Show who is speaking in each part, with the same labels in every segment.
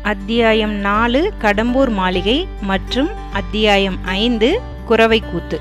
Speaker 1: அத்தியாயம் நாலு கடம்பூர் மாளிகை மற்றும் அத்தியாயம் ஐந்து குறவை கூத்து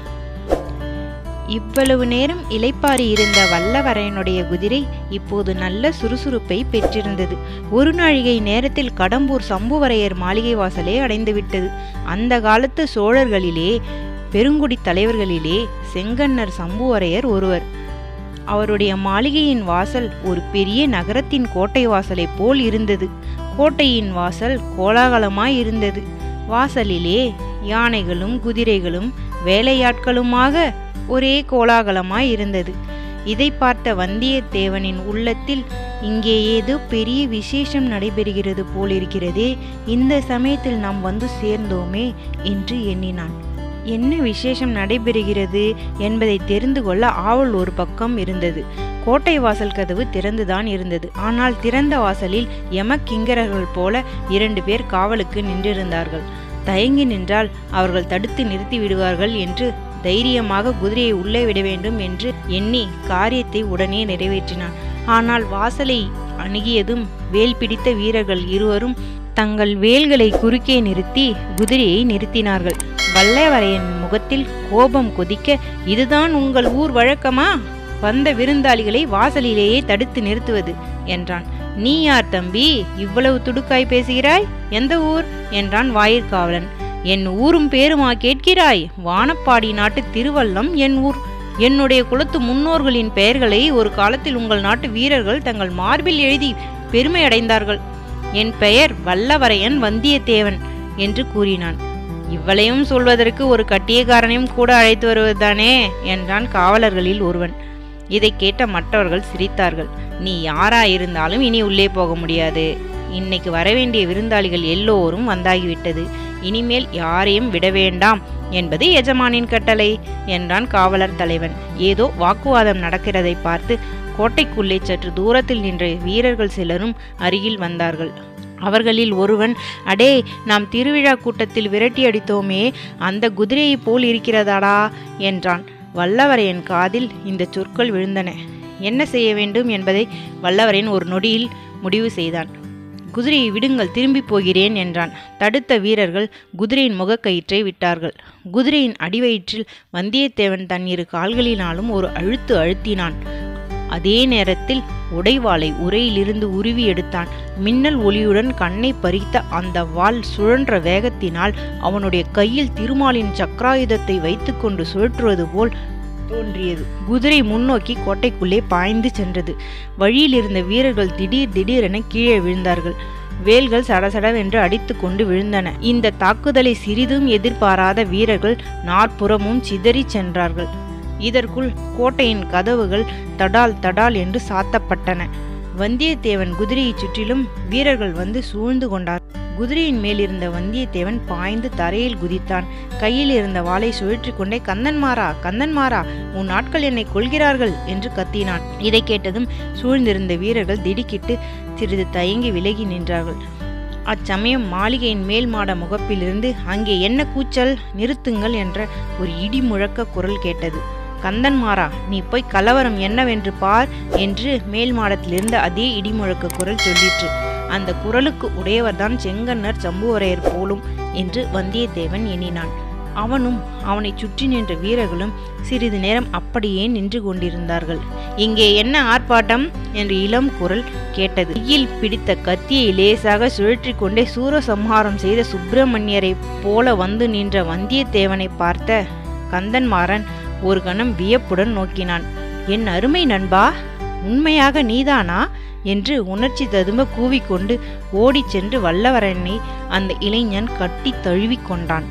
Speaker 1: இவ்வளவு நேரம் இலைப்பாரி இருந்த வல்லவரையனுடைய குதிரை இப்போது நல்ல சுறுசுறுப்பை பெற்றிருந்தது ஒரு நாழிகை நேரத்தில் கடம்பூர் சம்புவரையர் மாளிகை வாசலே அடைந்துவிட்டது அந்த காலத்து சோழர்களிலே பெருங்குடி தலைவர்களிலே செங்கன்னர் சம்புவரையர் ஒருவர் அவருடைய மாளிகையின் வாசல் ஒரு பெரிய நகரத்தின் கோட்டை வாசலைப் போல் இருந்தது கோட்டையின் வாசல் கோலாகலமாய் இருந்தது வாசலிலே யானைகளும் குதிரைகளும் வேலையாட்களுமாக ஒரே கோலாகலமாய் இருந்தது இதை பார்த்த வந்தியத்தேவனின் உள்ளத்தில் இங்கே ஏதோ பெரிய விசேஷம் நடைபெறுகிறது போலிருக்கிறதே இந்த சமயத்தில் நாம் வந்து சேர்ந்தோமே என்று எண்ணினான் என்ன விசேஷம் நடைபெறுகிறது என்பதை தெரிந்து கொள்ள ஆவல் ஒரு பக்கம் இருந்தது கோட்டை வாசல் கதவு திறந்துதான் இருந்தது ஆனால் திறந்த வாசலில் யமக்கிங்கரர்கள் போல இரண்டு பேர் காவலுக்கு நின்றிருந்தார்கள் தயங்கி நின்றால் அவர்கள் தடுத்து நிறுத்தி விடுவார்கள் என்று தைரியமாக குதிரையை உள்ளே விட வேண்டும் என்று எண்ணி காரியத்தை உடனே நிறைவேற்றினான் ஆனால் வாசலை அணுகியதும் வேல் பிடித்த வீரர்கள் இருவரும் தங்கள் வேல்களை குறுக்கே நிறுத்தி குதிரையை நிறுத்தினார்கள் வல்லவரையன் முகத்தில் கோபம் கொதிக்க இதுதான் உங்கள் ஊர் வழக்கமா வந்த விருந்தாளிகளை வாசலிலேயே தடுத்து நிறுத்துவது என்றான் நீ யார் தம்பி இவ்வளவு துடுக்காய் பேசுகிறாய் எந்த ஊர் என்றான் வாயிற்காவலன் என் ஊரும் பேருமா கேட்கிறாய் வானப்பாடி நாட்டு திருவல்லம் என் ஊர் என்னுடைய குலத்து முன்னோர்களின் பெயர்களை ஒரு காலத்தில் உங்கள் நாட்டு வீரர்கள் தங்கள் மார்பில் எழுதி பெருமை அடைந்தார்கள் என் பெயர் வல்லவரையன் வந்தியத்தேவன் என்று கூறினான் இவ்வளையும் சொல்வதற்கு ஒரு கட்டியக்காரனையும் கூட அழைத்து வருவதுதானே என்றான் காவலர்களில் ஒருவன் இதை கேட்ட மற்றவர்கள் சிரித்தார்கள் நீ யாரா இருந்தாலும் இனி உள்ளே போக முடியாது இன்னைக்கு வரவேண்டிய விருந்தாளிகள் எல்லோரும் வந்தாகிவிட்டது இனிமேல் யாரையும் விட வேண்டாம் என்பது எஜமானின் கட்டளை என்றான் காவலர் தலைவன் ஏதோ வாக்குவாதம் நடக்கிறதை பார்த்து கோட்டைக்குள்ளே சற்று தூரத்தில் நின்ற வீரர்கள் சிலரும் அருகில் வந்தார்கள் அவர்களில் ஒருவன் அடே நாம் திருவிழா கூட்டத்தில் விரட்டி அடித்தோமே அந்த குதிரையைப் போல் இருக்கிறதாடா என்றான் வல்லவரையன் காதில் இந்த சொற்கள் விழுந்தன என்ன செய்ய வேண்டும் என்பதை வல்லவரையன் ஒரு நொடியில் முடிவு செய்தான் குதிரையை விடுங்கள் திரும்பி போகிறேன் என்றான் தடுத்த வீரர்கள் குதிரையின் முகக்கயிற்றை விட்டார்கள் குதிரையின் அடிவயிற்றில் வந்தியத்தேவன் தன் இரு கால்களினாலும் ஒரு அழுத்து அழுத்தினான் அதே நேரத்தில் உடைவாளை உரையிலிருந்து உருவி எடுத்தான் மின்னல் ஒளியுடன் கண்ணை பறித்த அந்த வாள் சுழன்ற வேகத்தினால் அவனுடைய கையில் திருமாலின் சக்கராயுதத்தை வைத்துக்கொண்டு சுழற்றுவது போல் தோன்றியது குதிரை முன்னோக்கி கோட்டைக்குள்ளே பாய்ந்து சென்றது வழியில் இருந்த வீரர்கள் திடீர் திடீரென கீழே விழுந்தார்கள் வேல்கள் சடசடவென்று அடித்து கொண்டு விழுந்தன இந்த தாக்குதலை சிறிதும் எதிர்பாராத வீரர்கள் நாற்புறமும் சிதறிச் சென்றார்கள் இதற்குள் கோட்டையின் கதவுகள் தடால் தடால் என்று சாத்தப்பட்டன வந்தியத்தேவன் குதிரையைச் சுற்றிலும் வீரர்கள் வந்து சூழ்ந்து கொண்டார் குதிரையின் மேலிருந்த வந்தியத்தேவன் பாய்ந்து தரையில் குதித்தான் கையில் இருந்த வாளை சுழற்றி கொண்டே கந்தன்மாரா கந்தன்மாரா உன் ஆட்கள் என்னை கொள்கிறார்கள் என்று கத்தினான் இதை கேட்டதும் சூழ்ந்திருந்த வீரர்கள் திடுக்கிட்டு சிறிது தயங்கி விலகி நின்றார்கள் அச்சமயம் மாளிகையின் மேல் மாட முகப்பிலிருந்து அங்கே என்ன கூச்சல் நிறுத்துங்கள் என்ற ஒரு இடி முழக்க குரல் கேட்டது கந்தன்மாரா நீ போய் கலவரம் என்னவென்று பார் என்று மேல் மாடத்திலிருந்து அதே இடிமுழக்க குரல் சொல்லிற்று அந்த குரலுக்கு உடையவர்தான் செங்கன்னர் சம்புவரையர் போலும் என்று வந்தியத்தேவன் எண்ணினான் அவனும் அவனை சுற்றி நின்ற வீரர்களும் சிறிது நேரம் அப்படியே நின்று கொண்டிருந்தார்கள் இங்கே என்ன ஆர்ப்பாட்டம் என்று இளம் குரல் கேட்டது கையில் பிடித்த கத்தியை லேசாக சுழற்றி கொண்டே சூரசம்ஹாரம் செய்த சுப்பிரமணியரை போல வந்து நின்ற வந்தியத்தேவனை பார்த்த கந்தன்மாறன் ஒரு கணம் வியப்புடன் நோக்கினான் என் அருமை நண்பா உண்மையாக நீதானா என்று உணர்ச்சி ததும்ப கூவிக்கொண்டு ஓடிச் சென்று வல்லவரனை அந்த இளைஞன் கட்டி தழுவிக் கொண்டான்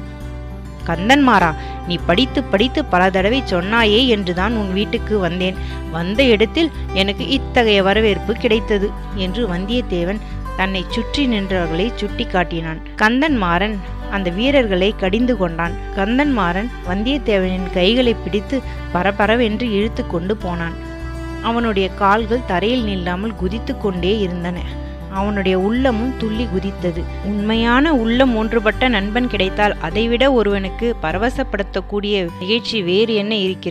Speaker 1: கந்தன்மாரா நீ படித்து படித்து பல தடவை சொன்னாயே என்றுதான் உன் வீட்டுக்கு வந்தேன் வந்த இடத்தில் எனக்கு இத்தகைய வரவேற்பு கிடைத்தது என்று வந்தியத்தேவன் தன்னை சுற்றி நின்றவர்களை சுட்டி காட்டினான் கந்தன்மாறன் அந்த வீரர்களை கடிந்து கொண்டான் கந்தன்மாறன் வந்தியத்தேவனின் கைகளை பிடித்து பரபரவென்று இழுத்து கொண்டு போனான் அவனுடைய கால்கள் தரையில் நில்லாமல் குதித்து கொண்டே இருந்தன அவனுடைய உள்ளமும் துள்ளி குதித்தது உண்மையான உள்ளம் ஒன்றுபட்ட நண்பன் கிடைத்தால் அதைவிட ஒருவனுக்கு பரவசப்படுத்தக்கூடிய நிகழ்ச்சி வேறு என்ன இருக்கிறது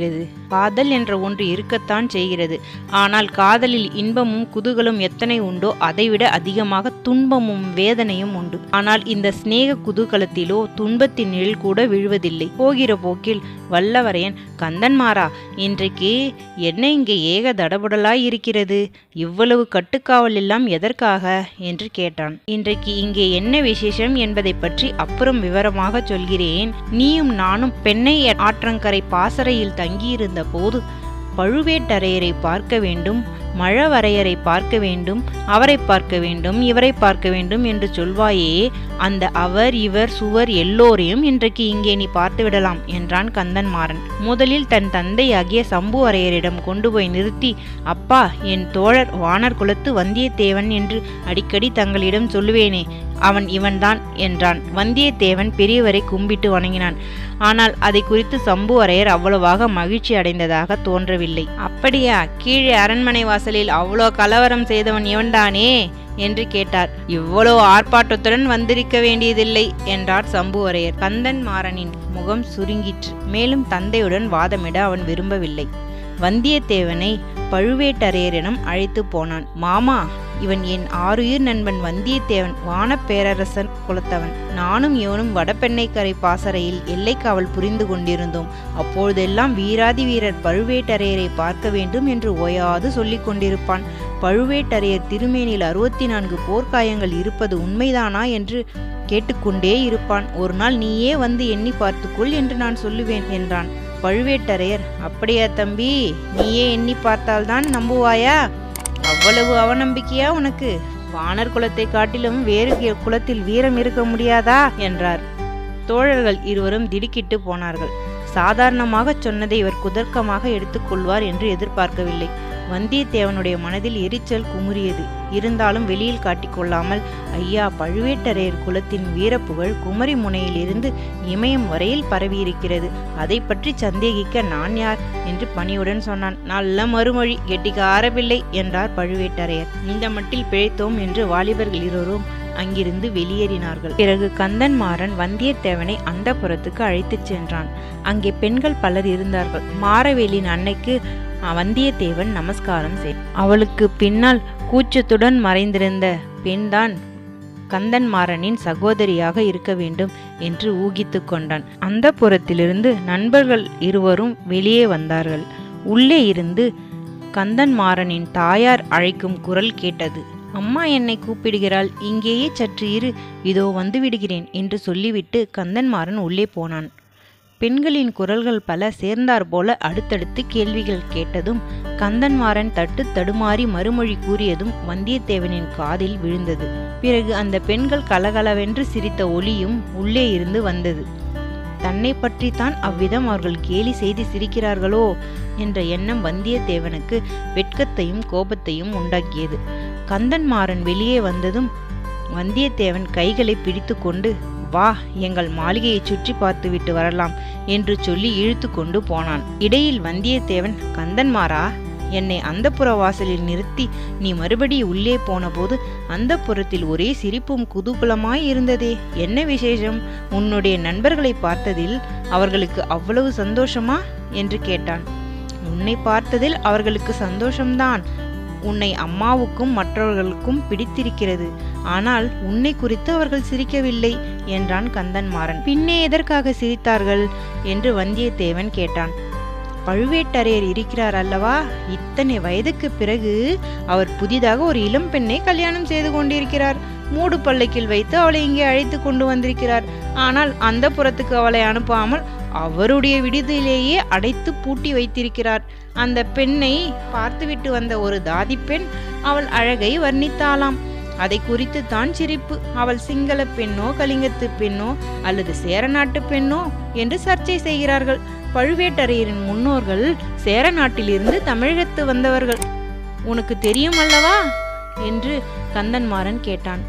Speaker 1: காதல் என்ற ஒன்று இருக்கத்தான் செய்கிறது ஆனால் காதலில் இன்பமும் குதூகலும் எத்தனை உண்டோ அதைவிட அதிகமாக துன்பமும் வேதனையும் உண்டு ஆனால் இந்த சிநேக குதூகலத்திலோ துன்பத்தின் நிழல் கூட விழுவதில்லை போகிற போக்கில் வல்லவரையன் கந்தன்மாரா இன்றைக்கு என்ன இங்கே ஏக தடபுடலாய் இருக்கிறது இவ்வளவு கட்டுக்காவல் எல்லாம் எதற்காக என்று கேட்டான் இன்றைக்கு இங்கே என்ன விசேஷம் என்பதை பற்றி அப்புறம் விவரமாக சொல்கிறேன் நீயும் நானும் பெண்ணை ஆற்றங்கரை பாசறையில் தங்கியிருந்த போது பழுவேட்டரையரை பார்க்க வேண்டும் மழவரையரை பார்க்க வேண்டும் அவரை பார்க்க வேண்டும் இவரை பார்க்க வேண்டும் என்று சொல்வாயே அந்த அவர் இவர் சுவர் எல்லோரையும் இன்றைக்கு இங்கே நீ பார்த்து விடலாம் என்றான் கந்தன்மாறன் முதலில் தன் தந்தையாகிய சம்புவரையரிடம் கொண்டு போய் நிறுத்தி அப்பா என் தோழர் வானர் குலத்து வந்தியத்தேவன் என்று அடிக்கடி தங்களிடம் சொல்லுவேனே அவன் இவன்தான் என்றான் வந்தியத்தேவன் பெரியவரை கும்பிட்டு வணங்கினான் ஆனால் அதை குறித்து சம்புவரையர் அவ்வளவாக மகிழ்ச்சி அடைந்ததாக தோன்றவில்லை அப்படியா கீழே அரண்மனை வாசலில் அவ்வளோ கலவரம் செய்தவன் இவன்தானே என்று கேட்டார் இவ்வளோ ஆர்ப்பாட்டத்துடன் வந்திருக்க வேண்டியதில்லை என்றார் சம்புவரையர் கந்தன் மாறனின் முகம் சுருங்கிற்று மேலும் தந்தையுடன் வாதமிட அவன் விரும்பவில்லை வந்தியத்தேவனை பழுவேட்டரையரிடம் அழைத்து போனான் மாமா இவன் என் ஆறுயிர் நண்பன் வந்தியத்தேவன் வானப்பேரரசன் குலத்தவன் நானும் இவனும் வடபெண்ணைக்கரை பாசறையில் எல்லைக்காவல் புரிந்து கொண்டிருந்தோம் அப்பொழுதெல்லாம் வீராதி வீரர் பழுவேட்டரையரை பார்க்க வேண்டும் என்று ஓயாது சொல்லிக் கொண்டிருப்பான் பழுவேட்டரையர் திருமேனில் அறுபத்தி நான்கு போர்க்காயங்கள் இருப்பது உண்மைதானா என்று கேட்டுக்கொண்டே இருப்பான் ஒரு நாள் நீயே வந்து எண்ணி பார்த்துக்கொள் என்று நான் சொல்லுவேன் என்றான் பழுவேட்டரையர் அப்படியா தம்பி நீயே எண்ணி பார்த்தால்தான் நம்புவாயா அவ்வளவு அவநம்பிக்கையா உனக்கு வானர் குலத்தை காட்டிலும் வேறு கி- குலத்தில் வீரம் இருக்க முடியாதா என்றார் தோழர்கள் இருவரும் திடுக்கிட்டு போனார்கள் சாதாரணமாகச் சொன்னதை இவர் குதர்க்கமாக எடுத்துக்கொள்வார் என்று எதிர்பார்க்கவில்லை வந்தியத்தேவனுடைய மனதில் எரிச்சல் குமுறியது இருந்தாலும் வெளியில் காட்டிக்கொள்ளாமல் ஐயா பழுவேட்டரையர் குலத்தின் வீரப்புகழ் குமரி முனையிலிருந்து இமயம் வரையில் பரவியிருக்கிறது அதை பற்றி சந்தேகிக்க நான் யார் என்று பணியுடன் சொன்னான் நல்ல மறுமொழி கெட்டிக்கார பிள்ளை என்றார் பழுவேட்டரையர் இந்த மட்டில் பிழைத்தோம் என்று வாலிபர்கள் இருவரும் அங்கிருந்து வெளியேறினார்கள் பிறகு கந்தன்மாறன் வந்தியத்தேவனை அந்த புறத்துக்கு அழைத்துச் சென்றான் அங்கே பெண்கள் பலர் இருந்தார்கள் மாரவேலின் அன்னைக்கு அஹ், வந்தியத்தேவன் நமஸ்காரம் செய் அவளுக்கு பின்னால் கூச்சத்துடன் மறைந்திருந்த பெண்தான் கந்தன்மாறனின் சகோதரியாக இருக்க வேண்டும் என்று ஊகித்து கொண்டான் அந்த புறத்திலிருந்து நண்பர்கள் இருவரும் வெளியே வந்தார்கள் உள்ளே இருந்து கந்தன்மாறனின் தாயார் அழைக்கும் குரல் கேட்டது அம்மா என்னை கூப்பிடுகிறாள் இங்கேயே சற்று இரு இதோ வந்து விடுகிறேன் என்று சொல்லிவிட்டு கந்தன்மாறன் உள்ளே போனான் பெண்களின் குரல்கள் பல சேர்ந்தார் போல அடுத்தடுத்து கேள்விகள் கேட்டதும் கந்தன்மாறன் தட்டு தடுமாறி மறுமொழி கூறியதும் வந்தியத்தேவனின் காதில் விழுந்தது பிறகு அந்த பெண்கள் கலகலவென்று சிரித்த ஒலியும் உள்ளே இருந்து வந்தது தன்னை பற்றித்தான் அவ்விதம் அவர்கள் கேலி செய்து சிரிக்கிறார்களோ என்ற எண்ணம் வந்தியத்தேவனுக்கு வெட்கத்தையும் கோபத்தையும் உண்டாக்கியது கந்தன்மாறன் வெளியே வந்ததும் வந்தியத்தேவன் கைகளை பிடித்துக்கொண்டு வா எங்கள் மாளிகையை சுற்றி பார்த்துவிட்டு வரலாம் என்று சொல்லி இழுத்து கொண்டு போனான் இடையில் வந்தியத்தேவன் கந்தன்மாரா என்னை அந்தப்புற வாசலில் நிறுத்தி நீ மறுபடி உள்ளே போனபோது அந்தப்புறத்தில் ஒரே சிரிப்பும் குதூகலமாய் இருந்ததே என்ன விசேஷம் உன்னுடைய நண்பர்களை பார்த்ததில் அவர்களுக்கு அவ்வளவு சந்தோஷமா என்று கேட்டான் உன்னை பார்த்ததில் அவர்களுக்கு சந்தோஷம்தான் உன்னை அம்மாவுக்கும் மற்றவர்களுக்கும் பிடித்திருக்கிறது ஆனால் உன்னை குறித்து அவர்கள் சிரிக்கவில்லை என்றான் கந்தன்மாறன் பின்னே எதற்காக சிரித்தார்கள் என்று வந்தியத்தேவன் கேட்டான் பழுவேட்டரையர் இருக்கிறார் அல்லவா இத்தனை வயதுக்கு பிறகு அவர் புதிதாக ஒரு இளம் பெண்ணை கல்யாணம் செய்து கொண்டிருக்கிறார் மூடு பல்லக்கில் வைத்து அவளை இங்கே அழைத்து கொண்டு வந்திருக்கிறார் ஆனால் அந்த புறத்துக்கு அவளை அனுப்பாமல் அவருடைய விடுதியிலேயே அடைத்து பூட்டி வைத்திருக்கிறார் அந்த பெண்ணை பார்த்துவிட்டு வந்த ஒரு தாதி பெண் அவள் அழகை வர்ணித்தாளாம் அதை குறித்து தான் சிரிப்பு அவள் சிங்கள பெண்ணோ கலிங்கத்து பெண்ணோ அல்லது சேர நாட்டு பெண்ணோ என்று சர்ச்சை செய்கிறார்கள் பழுவேட்டரையரின் முன்னோர்கள் சேர நாட்டிலிருந்து தமிழகத்து வந்தவர்கள் உனக்கு தெரியும் அல்லவா என்று கந்தன்மாறன் கேட்டான்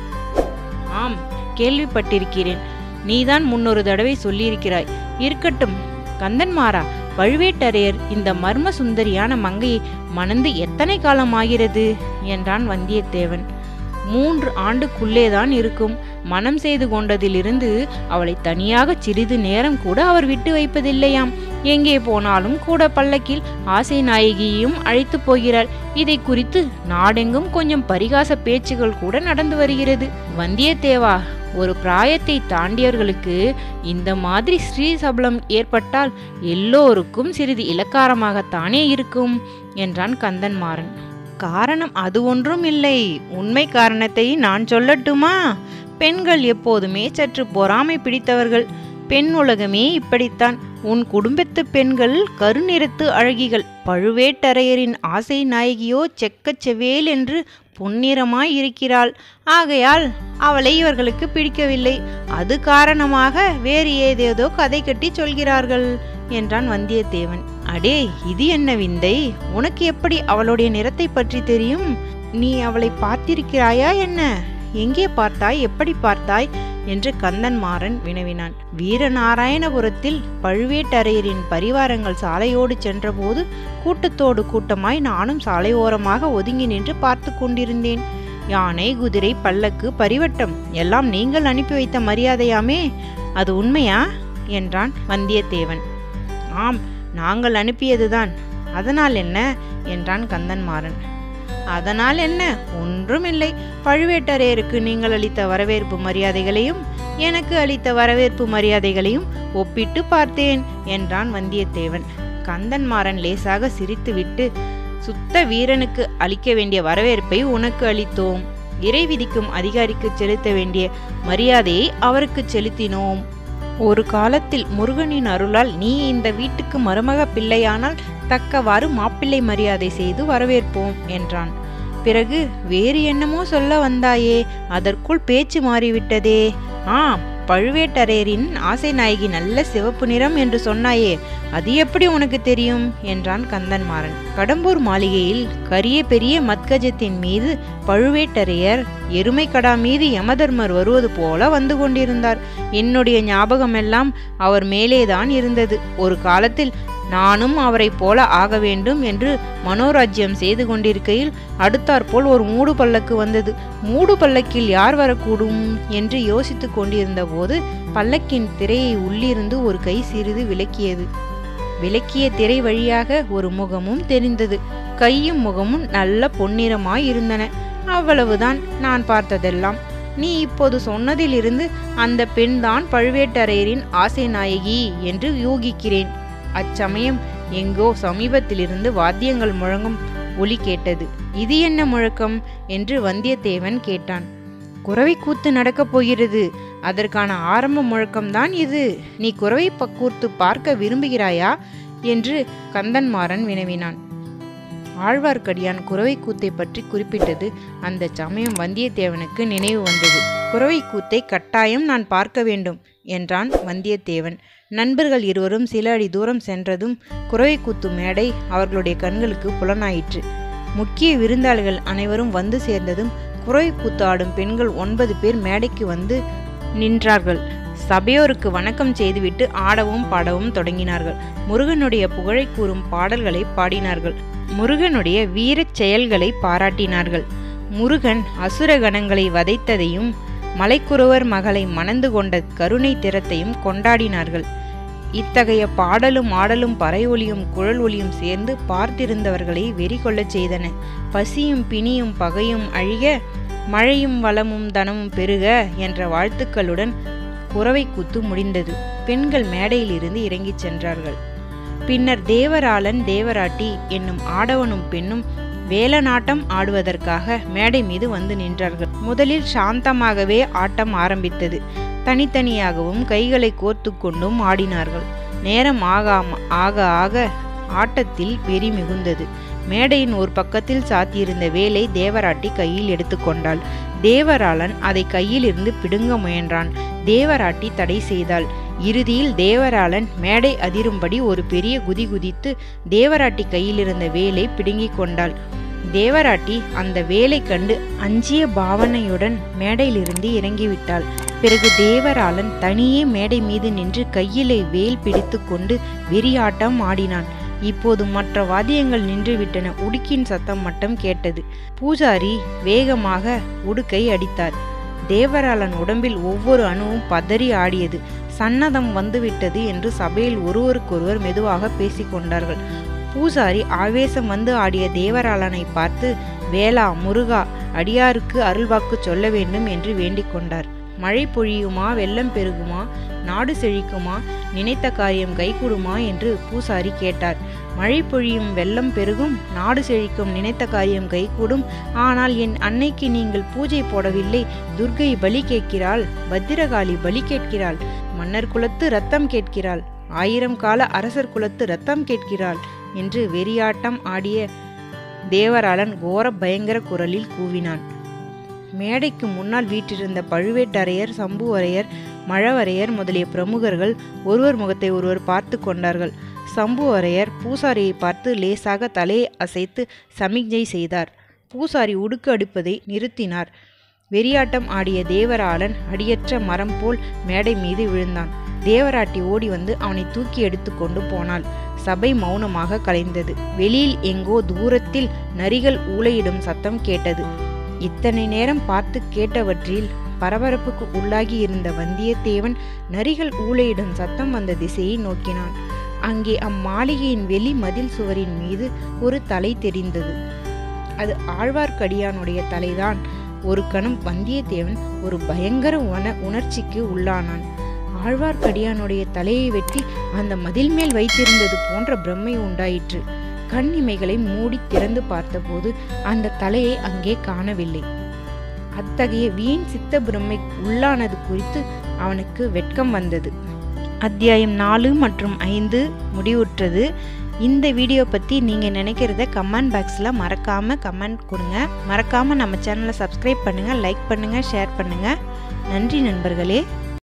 Speaker 1: ஆம் கேள்விப்பட்டிருக்கிறேன் நீதான் முன்னொரு தடவை சொல்லியிருக்கிறாய் இருக்கட்டும் கந்தன்மாறா பழுவேட்டரையர் இந்த மர்ம சுந்தரியான மங்கையை மணந்து எத்தனை காலம் ஆகிறது என்றான் வந்தியத்தேவன் மூன்று ஆண்டுக்குள்ளேதான் இருக்கும் மனம் செய்து கொண்டதிலிருந்து அவளை தனியாக சிறிது நேரம் கூட அவர் விட்டு வைப்பதில்லையாம் எங்கே போனாலும் கூட பல்லக்கில் ஆசை நாயகியையும் அழைத்து போகிறார் இதை குறித்து நாடெங்கும் கொஞ்சம் பரிகாச பேச்சுகள் கூட நடந்து வருகிறது வந்தியத்தேவா ஒரு பிராயத்தை தாண்டியவர்களுக்கு இந்த மாதிரி ஸ்ரீ சபலம் ஏற்பட்டால் எல்லோருக்கும் சிறிது இலக்காரமாகத்தானே இருக்கும் என்றான் கந்தன்மாறன் காரணம் அது ஒன்றும் இல்லை உண்மை காரணத்தை நான் சொல்லட்டுமா பெண்கள் எப்போதுமே சற்று பொறாமை பிடித்தவர்கள் பெண் உலகமே இப்படித்தான் உன் குடும்பத்து பெண்கள் கருநிறத்து அழகிகள் பழுவேட்டரையரின் ஆசை நாயகியோ செக்கச் செவேல் என்று பொன்னிறமாய் இருக்கிறாள் ஆகையால் அவளை இவர்களுக்கு பிடிக்கவில்லை அது காரணமாக வேறு ஏதேதோ கதை கட்டி சொல்கிறார்கள் என்றான் வந்தியத்தேவன் அடே இது என்ன விந்தை உனக்கு எப்படி அவளுடைய நிறத்தை பற்றி தெரியும் நீ அவளை பார்த்திருக்கிறாயா என்ன எங்கே பார்த்தாய் எப்படி பார்த்தாய் என்று கந்தன்மாறன் வினவினான் வீரநாராயணபுரத்தில் பழுவேட்டரையரின் பரிவாரங்கள் சாலையோடு சென்றபோது கூட்டத்தோடு கூட்டமாய் நானும் சாலையோரமாக ஒதுங்கி நின்று பார்த்து கொண்டிருந்தேன் யானை குதிரை பல்லக்கு பரிவட்டம் எல்லாம் நீங்கள் அனுப்பி வைத்த மரியாதையாமே அது உண்மையா என்றான் வந்தியத்தேவன் ஆம் நாங்கள் அனுப்பியதுதான் அதனால் என்ன என்றான் கந்தன்மாறன் அதனால் என்ன ஒன்றுமில்லை பழுவேட்டரையருக்கு நீங்கள் அளித்த வரவேற்பு மரியாதைகளையும் எனக்கு அளித்த வரவேற்பு மரியாதைகளையும் ஒப்பிட்டு பார்த்தேன் என்றான் வந்தியத்தேவன் கந்தன்மாறன் லேசாக சிரித்துவிட்டு சுத்த வீரனுக்கு அளிக்க வேண்டிய வரவேற்பை உனக்கு அளித்தோம் இறை விதிக்கும் அதிகாரிக்கு செலுத்த வேண்டிய மரியாதையை அவருக்கு செலுத்தினோம் ஒரு காலத்தில் முருகனின் அருளால் நீ இந்த வீட்டுக்கு மருமக பிள்ளையானால் தக்கவாறு மாப்பிள்ளை மரியாதை செய்து வரவேற்போம் என்றான் பிறகு வேறு என்னமோ சொல்ல வந்தாயே அதற்குள் பேச்சு மாறிவிட்டதே ஆம் பழுவேட்டரையரின் ஆசை நாயகி நல்ல சிவப்பு நிறம் என்று சொன்னாயே அது எப்படி உனக்கு தெரியும் என்றான் கந்தன்மாறன் கடம்பூர் மாளிகையில் கரிய பெரிய மத்கஜத்தின் மீது பழுவேட்டரையர் எருமைக்கடா மீது யமதர்மர் வருவது போல வந்து கொண்டிருந்தார் என்னுடைய ஞாபகமெல்லாம் அவர் மேலேதான் இருந்தது ஒரு காலத்தில் நானும் அவரைப் போல ஆக வேண்டும் என்று மனோராஜ்யம் செய்து கொண்டிருக்கையில் அடுத்தாற்போல் ஒரு மூடு பல்லக்கு வந்தது மூடு பல்லக்கில் யார் வரக்கூடும் என்று யோசித்துக் கொண்டிருந்த போது பல்லக்கின் திரையை உள்ளிருந்து ஒரு கை சிறிது விலக்கியது விலக்கிய திரை வழியாக ஒரு முகமும் தெரிந்தது கையும் முகமும் நல்ல பொன்னிறமாய் இருந்தன அவ்வளவுதான் நான் பார்த்ததெல்லாம் நீ இப்போது சொன்னதிலிருந்து அந்த பெண்தான் பழுவேட்டரையரின் ஆசை நாயகி என்று யூகிக்கிறேன் அச்சமயம் எங்கோ சமீபத்திலிருந்து வாத்தியங்கள் முழங்கும் ஒலி கேட்டது இது என்ன முழக்கம் என்று வந்தியத்தேவன் கேட்டான் குறவை கூத்து நடக்கப் போகிறது அதற்கான ஆரம்ப முழக்கம்தான் இது நீ குறவை பக்கூத்து பார்க்க விரும்புகிறாயா என்று கந்தன்மாறன் வினவினான் ஆழ்வார்க்கடியான் குறவை கூத்தை பற்றி குறிப்பிட்டது அந்த சமயம் வந்தியத்தேவனுக்கு நினைவு வந்தது குறவை கூத்தை கட்டாயம் நான் பார்க்க வேண்டும் என்றான் வந்தியத்தேவன் நண்பர்கள் இருவரும் சில அடி தூரம் சென்றதும் குறவை கூத்து மேடை அவர்களுடைய கண்களுக்கு புலனாயிற்று முக்கிய விருந்தாளிகள் அனைவரும் வந்து சேர்ந்ததும் குறவை கூத்து ஆடும் பெண்கள் ஒன்பது பேர் மேடைக்கு வந்து நின்றார்கள் சபையோருக்கு வணக்கம் செய்துவிட்டு ஆடவும் பாடவும் தொடங்கினார்கள் முருகனுடைய புகழை கூறும் பாடல்களை பாடினார்கள் முருகனுடைய வீரச் செயல்களை பாராட்டினார்கள் முருகன் அசுர கணங்களை வதைத்ததையும் மலைக்குறவர் மகளை மணந்து கொண்ட கருணை திறத்தையும் கொண்டாடினார்கள் இத்தகைய பாடலும் ஆடலும் பறை ஒலியும் குழல் ஒலியும் சேர்ந்து பார்த்திருந்தவர்களை வெறி கொள்ளச் செய்தன பசியும் பிணியும் பகையும் அழிக மழையும் வளமும் தனமும் பெருக என்ற வாழ்த்துக்களுடன் குறவை கூத்து முடிந்தது பெண்கள் மேடையிலிருந்து இறங்கிச் சென்றார்கள் பின்னர் தேவராளன் தேவராட்டி என்னும் ஆடவனும் பெண்ணும் வேலநாட்டம் ஆடுவதற்காக மேடை மீது வந்து நின்றார்கள் முதலில் சாந்தமாகவே ஆட்டம் ஆரம்பித்தது தனித்தனியாகவும் கைகளை கோர்த்து கொண்டும் ஆடினார்கள் நேரம் ஆகாம ஆக ஆக ஆட்டத்தில் வெறி மிகுந்தது மேடையின் ஒரு பக்கத்தில் சாத்தியிருந்த வேலை தேவராட்டி கையில் எடுத்துக்கொண்டாள் தேவராளன் அதை கையிலிருந்து பிடுங்க முயன்றான் தேவராட்டி தடை செய்தாள் இறுதியில் தேவராளன் மேடை அதிரும்படி ஒரு பெரிய குதி குதித்து தேவராட்டி கையிலிருந்த வேலை பிடுங்கிக் கொண்டாள் தேவராட்டி அந்த வேலை கண்டு அஞ்சிய பாவனையுடன் மேடையிலிருந்து இறங்கிவிட்டாள் பிறகு தேவராளன் தனியே மேடை மீது நின்று கையிலே வேல் பிடித்து கொண்டு வெறியாட்டம் ஆடினான் இப்போது மற்ற வாத்தியங்கள் நின்றுவிட்டன உடுக்கின் சத்தம் மட்டும் கேட்டது பூஜாரி வேகமாக உடுக்கை அடித்தார் தேவராளன் உடம்பில் ஒவ்வொரு அணுவும் பதறி ஆடியது சன்னதம் வந்துவிட்டது என்று சபையில் ஒருவருக்கொருவர் மெதுவாக பேசிக்கொண்டார்கள் பூசாரி ஆவேசம் வந்து ஆடிய தேவராளனை பார்த்து வேளா முருகா அடியாருக்கு அருள்வாக்கு சொல்ல வேண்டும் என்று வேண்டிக் கொண்டார் மழை பொழியுமா வெள்ளம் பெருகுமா நாடு செழிக்குமா நினைத்த காரியம் கைகூடுமா என்று பூசாரி கேட்டார் மழை பொழியும் வெள்ளம் பெருகும் நாடு செழிக்கும் நினைத்த காரியம் கைகூடும் ஆனால் என் அன்னைக்கு நீங்கள் பூஜை போடவில்லை துர்கை பலி கேட்கிறாள் பத்திரகாளி பலி கேட்கிறாள் மன்னர் குலத்து ரத்தம் கேட்கிறாள் ஆயிரம் கால அரசர் குலத்து ரத்தம் கேட்கிறாள் என்று வெறியாட்டம் ஆடிய தேவராளன் கோர பயங்கர குரலில் கூவினான் மேடைக்கு முன்னால் வீற்றிருந்த பழுவேட்டரையர் சம்புவரையர் மழவரையர் முதலிய பிரமுகர்கள் ஒருவர் முகத்தை ஒருவர் பார்த்து கொண்டார்கள் சம்புவரையர் பூசாரியை பார்த்து லேசாக தலையை அசைத்து சமிக்ஞை செய்தார் பூசாரி உடுக்கு அடிப்பதை நிறுத்தினார் வெறியாட்டம் ஆடிய தேவராளன் அடியற்ற மரம் போல் மேடை மீது விழுந்தான் தேவராட்டி ஓடி வந்து அவனை தூக்கி எடுத்து கொண்டு போனாள் சபை மௌனமாக கலைந்தது வெளியில் எங்கோ தூரத்தில் நரிகள் ஊளையிடும் சத்தம் கேட்டது இத்தனை நேரம் பார்த்து கேட்டவற்றில் பரபரப்புக்கு உள்ளாகி இருந்த வந்தியத்தேவன் நரிகள் ஊளையிடும் சத்தம் வந்த திசையை நோக்கினான் அங்கே அம்மாளிகையின் வெளி மதில் சுவரின் மீது ஒரு தலை தெரிந்தது அது ஆழ்வார்க்கடியானுடைய தலைதான் ஒரு கணம் வந்தியத்தேவன் ஒரு பயங்கர உண உணர்ச்சிக்கு உள்ளானான் ஆழ்வார்க்கடியானுடைய தலையை வெட்டி அந்த மதில் மேல் வைத்திருந்தது போன்ற பிரம்மை உண்டாயிற்று கண் இமைகளை மூடி திறந்து பார்த்தபோது அந்த தலையை அங்கே காணவில்லை அத்தகைய வீண் சித்த பிரம்மை உள்ளானது குறித்து அவனுக்கு வெட்கம் வந்தது அத்தியாயம் நாலு மற்றும் ஐந்து முடிவுற்றது இந்த வீடியோ பற்றி நீங்கள் நினைக்கிறத கமெண்ட் பாக்ஸில் மறக்காமல் கமெண்ட் கொடுங்க மறக்காமல் நம்ம சேனலை சப்ஸ்கிரைப் பண்ணுங்கள் லைக் பண்ணுங்கள் ஷேர் பண்ணுங்கள் நன்றி நண்பர்களே